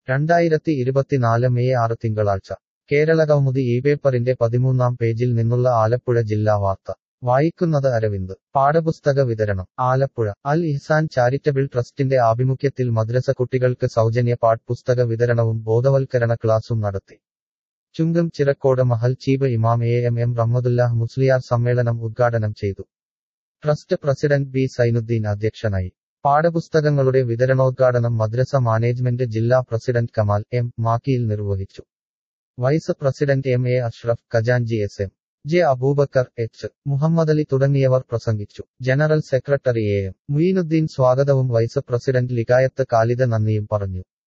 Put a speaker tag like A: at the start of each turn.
A: രണ്ടായിരത്തി ഇരുപത്തിനാല് മെയ് ആറ് തിങ്കളാഴ്ച കേരള കൗമുദി ഈ പേപ്പറിന്റെ പതിമൂന്നാം പേജിൽ നിന്നുള്ള ആലപ്പുഴ ജില്ലാ വാർത്ത വായിക്കുന്നത് അരവിന്ദ് പാഠപുസ്തക വിതരണം ആലപ്പുഴ അൽ ഇഹ്സാൻ ചാരിറ്റബിൾ ട്രസ്റ്റിന്റെ ആഭിമുഖ്യത്തിൽ മദ്രസ കുട്ടികൾക്ക് സൗജന്യ പാഠ്പുസ്തക വിതരണവും ബോധവൽക്കരണ ക്ലാസും നടത്തി ചുങ്കം ചിറക്കോട് മഹൽ ചീഫ് ഇമാം A M M Rahmadullah Musliyar സമ്മേളനം ഉദ്ഘാടനം ചെയ്തു ട്രസ്റ്റ് പ്രസിഡന്റ് ബി സൈനുദ്ദീൻ അധ്യക്ഷനായി പാഠപുസ്തകങ്ങളുടെ വിതരണോദ്ഘാടനം മദ്രസ മാനേജ്മെന്റ് ജില്ലാ പ്രസിഡന്റ് കമാൽ എം മാക്കിയിൽ നിർവഹിച്ചു vice president M A Ashraf ഖജാൻജി S M J Abubakar H Muhammadali തുടങ്ങിയവർ പ്രസംഗിച്ചു general secretary A M Muinuddin സ്വാഗതവും വൈസ് പ്രസിഡന്റ് ലിഗായത്ത് കാലിദ നന്ദിയും പറഞ്ഞു